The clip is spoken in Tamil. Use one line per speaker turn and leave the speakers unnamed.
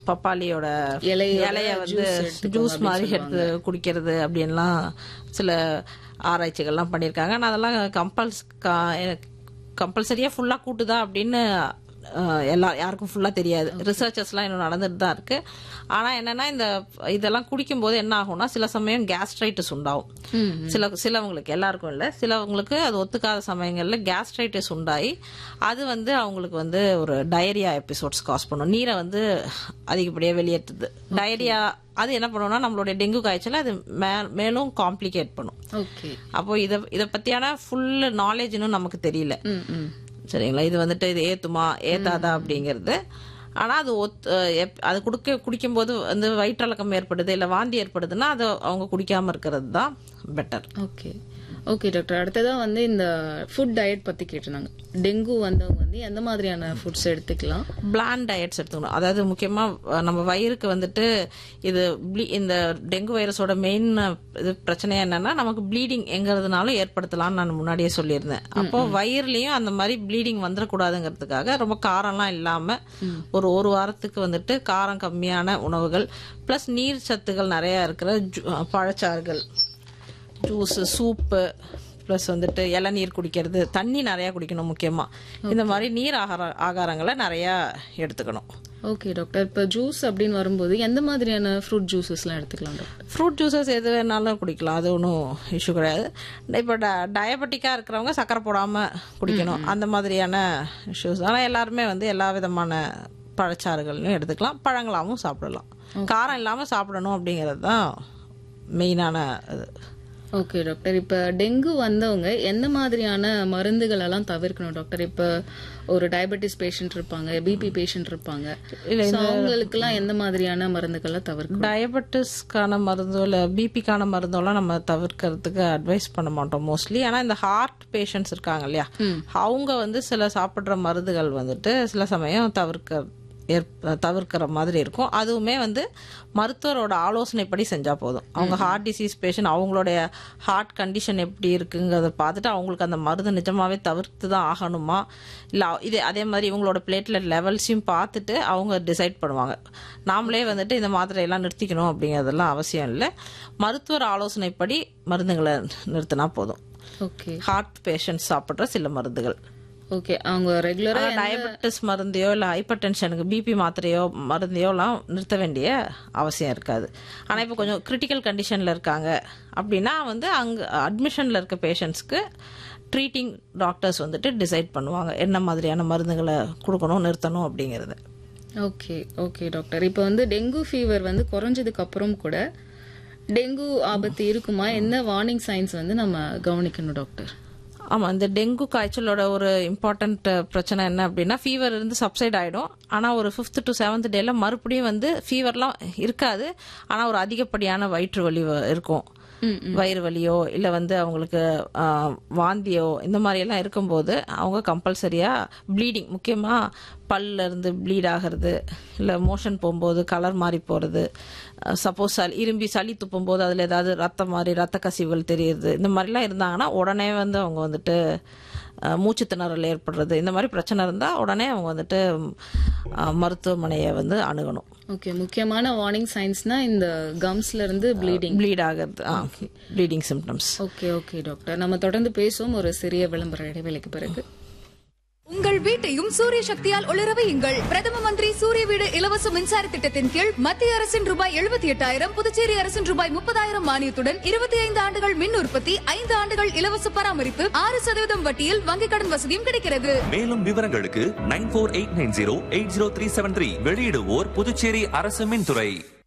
பப்பாளியோட
இலையோட
இலைய வந்து
juice எடுத்துக்கோங்க
ஜூஸ்
அப்படின்னு
மாதிரி எடுத்து குடிக்கிறது அப்படின்லாம் சில ஆராய்ச்சிகள்லாம் பண்ணியிருக்காங்க ஆனால் அதெல்லாம் கம்பல்ஸ் கம்பல்சரியாக ஃபுல்லாக கூட்டுதா அப்படின்னு அஹ், எல்லா யாருக்கும் ஃபுல்லாக தெரியாது ரிசர்ச்சஸ்லாம் இன்னும் நடந்துட்டு தான் இருக்கு ஆனால் என்னன்னா இந்த இதெல்லாம் குடிக்கும்போது என்ன ஆகும்னா சில சமயம் கேஸ்ட்ரைட்டிஸ் உண்டாகும் சில சிலவங்களுக்கு எல்லாருக்கும் இல்லை சிலவங்களுக்கு அது ஒத்துக்காத சமயங்களில் கேஸ்ட்ரைட்டிஸ் உண்டாகி அது வந்து அவங்களுக்கு வந்து ஒரு டயரியா எபிசோட்ஸ் காஸ் பண்ணும் நீரை வந்து அதிகப்படியாக வெளியேற்றுது டயரியா அது என்ன பண்ணும்னா நம்மளுடைய டெங்கு காய்ச்சலை அது மே மேலும் காம்ப்ளிகேட் பண்ணும்
ஓகே
அப்போ இதை இதை பற்றியான ஃபுல் நாலேஜ் இன்னும் நமக்கு தெரியல
ம் ம்
சரிங்களா இது வந்துட்டு இது ஏத்துமா ஏத்தாதா அப்படிங்கிறது ஆனா அது ஒத் எப்- அது குடிக்க குடிக்கும்போது வந்து வயிற்றிழக்கம் ஏற்படுது இல்ல வாந்தி ஏற்படுதுன்னா அது அவங்க குடிக்காம இருக்கிறது தான் பெட்டர்
ஓகே ஓகே டாக்டர் அடுத்ததா வந்து இந்த ஃபுட் டயட் பத்தி கேட்டிருந்தாங்க டெங்கு வந்தவங்க வந்து எந்த மாதிரியான ஃபுட்ஸ் எடுத்துக்கலாம்
பிளான் டயட்ஸ் எடுத்துக்கணும் அதாவது முக்கியமா அஹ், நம்ம வயிறுக்கு வந்துட்டு இது ble- இந்த டெங்கு வைரஸோட மெயின் இது பிரச்சனை என்னன்னா நமக்கு ப்ளீடிங் எங்கிறதுனாலும் ஏற்படுத்தலாம்னு நான் முன்னாடியே சொல்லியிருந்தேன் அப்போ வயிறுலயும் அந்த மாதிரி ப்ளீடிங் வந்துடக்கூடாதுங்கிறதுக்காக ரொம்ப காரம்லாம் இல்லாம ஒரு ஒரு வாரத்துக்கு வந்துட்டு காரம் கம்மியான உணவுகள் ப்ளஸ் நீர் சத்துகள் நிறைய இருக்கிற ஜூ- பழச்சாறுகள் ஜூஸு சூப்பு ப்ளஸ் வந்துட்டு இளநீர் குடிக்கிறது தண்ணி நிறையா குடிக்கணும் முக்கியமாக இந்த மாதிரி நீர் ஆகார ஆகாரங்களை நிறையா எடுத்துக்கணும்
ஓகே டாக்டர் இப்போ ஜூஸ் அப்படின்னு வரும்போது எந்த மாதிரியான ஃப்ரூட் ஜூஸஸ்லாம் எடுத்துக்கலாம் டாக்டர்
ஃப்ரூட் ஜூஸஸ் எது வேணாலும் குடிக்கலாம் அது ஒன்றும் இஷ்யூ கிடையாது இப்போ ட டயபெட்டிக்காக இருக்கிறவங்க சக்கரை போடாமல் குடிக்கணும் அந்த மாதிரியான இஷ்யூஸ் ஆனால் எல்லாருமே வந்து எல்லா விதமான பழச்சாறுகளையும் எடுத்துக்கலாம் பழங்களாகவும் சாப்பிடலாம் காரம் இல்லாமல் சாப்பிடணும் அப்படிங்கிறது தான் மெயினான இது
ஓகே டாக்டர் இப்போ டெங்கு வந்தவங்க எந்த மாதிரியான மருந்துகள் எல்லாம் தவிர்க்கணும் டாக்டர் இப்போ ஒரு டயபெட்டிஸ் பேஷண்ட் இருப்பாங்க பிபி பேஷண்ட் இருப்பாங்க So, அவங்களுக்கெல்லாம் எந்த மாதிரியான மருந்துகளை தவிர்க்கணும்
டயபெட்டிஸ்க்கான மருந்தோ இல்லை பிபிக்கான மருந்தோலாம் நம்ம தவிர்க்கிறதுக்கு அட்வைஸ் பண்ண மாட்டோம் மோஸ்ட்லி ஆனால் இந்த ஹார்ட் பேஷண்ட்ஸ் இருக்காங்க இல்லையா அவங்க வந்து சில சாப்பிட்ற மருந்துகள் வந்துட்டு சில சமயம் தவிர்க்க ஏற்ப- தவிர்க்கிற மாதிரி இருக்கும் அதுவுமே வந்து மருத்துவரோட ஆலோசனைப்படி செஞ்சா போதும் அவங்க ஹார்ட் டிசீஸ் பேஷண்ட் அவங்களுடைய ஹார்ட் கண்டிஷன் எப்படி இருக்குங்கிறத பார்த்துட்டு அவங்களுக்கு அந்த மருந்து நிஜமாவே தவிர்த்து தான் ஆகணுமா இல்லை இது அதே மாதிரி இவங்களோட பிளேட்லெட் லெவல்ஸையும் பார்த்துட்டு அவங்க டிசைட் பண்ணுவாங்க நாமளே வந்துட்டு இந்த மாத்திரையெல்லாம் நிறுத்திக்கணும் அப்படிங்கிறதெல்லாம் அவசியம் இல்லை மருத்துவர் ஆலோசனைப்படி மருந்துகளை நிறுத்தினா போதும்
ஓகே
ஹார்ட் பேஷண்ட் சாப்பிட்ற சில மருந்துகள்
ஓகே அவங்க ரெகுலரா
டயபெட்டிஸ் மருந்தையோ இல்லை ஹைப்பர் டென்ஷனுக்கு பிபி மாத்திரையோ மருந்தையோலாம் நிறுத்த வேண்டிய அவசியம் இருக்காது ஆனால் இப்போ கொஞ்சம் கிரிட்டிக்கல் கண்டிஷனில் இருக்காங்க அப்படின்னா வந்து அங்கே அட்மிஷனில் இருக்க பேஷண்ட்ஸ்க்கு ட்ரீட்டிங் டாக்டர்ஸ் வந்துட்டு டிசைட் பண்ணுவாங்க என்ன மாதிரியான மருந்துகளை கொடுக்கணும் நிறுத்தணும் அப்படிங்கிறது
ஓகே ஓகே டாக்டர் இப்போ வந்து டெங்கு ஃபீவர் வந்து குறைஞ்சதுக்கு அப்புறம் கூட டெங்கு ஆபத்து இருக்குமா என்ன வார்னிங் சைன்ஸ் வந்து நம்ம கவனிக்கணும் டாக்டர்
ஆமாம் இந்த டெங்கு காய்ச்சலோட ஒரு இம்பார்ட்டன்ட் பிரச்சனை என்ன அப்படின்னா ஃபீவர் இருந்து சப்சைட் ஆகிடும் ஆனால் ஒரு ஃபிஃப்த் டு செவன்த் டேல மறுபடியும் வந்து ஃபீவர்லாம் இருக்காது ஆனால் ஒரு அதிகப்படியான வயிற்று வலி வ- இருக்கும் வயிறு வலியோ இல்லை வந்து அவங்களுக்கு ஆ, வாந்தியோ இந்த மாதிரி எல்லாம் இருக்கும்போது அவங்க கம்பல்சரியாக ப்ளீடிங் முக்கியமாக பல்ல இருந்து ப்ளீட் ஆகிறது இல்லை மோஷன் போகும்போது கலர் மாறி போகிறது சப்போஸ் சளி இரும்பி சளி துப்பும் போது அதில் ஏதாவது ரத்தம் மாதிரி ரத்த கசிவுகள் தெரியுது இந்த மாதிரிலாம் இருந்தாங்கன்னா உடனே வந்து அவங்க வந்துட்டு அஹ், மூச்சு திணறல் ஏற்படுறது இந்த மாதிரி பிரச்சனை இருந்தால் உடனே அவங்க வந்துட்டு அஹ், மருத்துவமனையை வந்து அணுகணும்
ஓகே முக்கியமான வார்னிங் சைன்ஸ்னா இந்த கம்ஸ்ல இருந்து ப்ளீடிங்
ப்ளீட் ஆகிறது bleeding symptoms
okay okay doctor நம்ம தொடர்ந்து பேசுவோம் ஒரு சிறிய விளம்பர இடைவேளைக்கு பிறகு
உங்கள் வீட்டையும் சூரிய சக்தியால் ஒளிர வையுங்கள் பிரதம மந்திரி சூரிய வீடு இலவச மின்சார திட்டத்தின் கீழ் மத்திய அரசின் ரூபாய் எழுபத்தி எட்டாயிரம் புதுச்சேரி அரசின் ரூபாய் முப்பதாயிரம் மானியத்துடன் இருபத்தி ஐந்து ஆண்டுகள் மின் உற்பத்தி ஐந்து ஆண்டுகள் இலவச பராமரிப்பு ஆறு சதவீதம் வட்டியில் வங்கிக் கடன் வசதியும் கிடைக்கிறது
மேலும் விவரங்களுக்கு nine four eight nine zero eight zero three seven three வெளியிடுவோர் புதுச்சேரி அரசு மின்துறை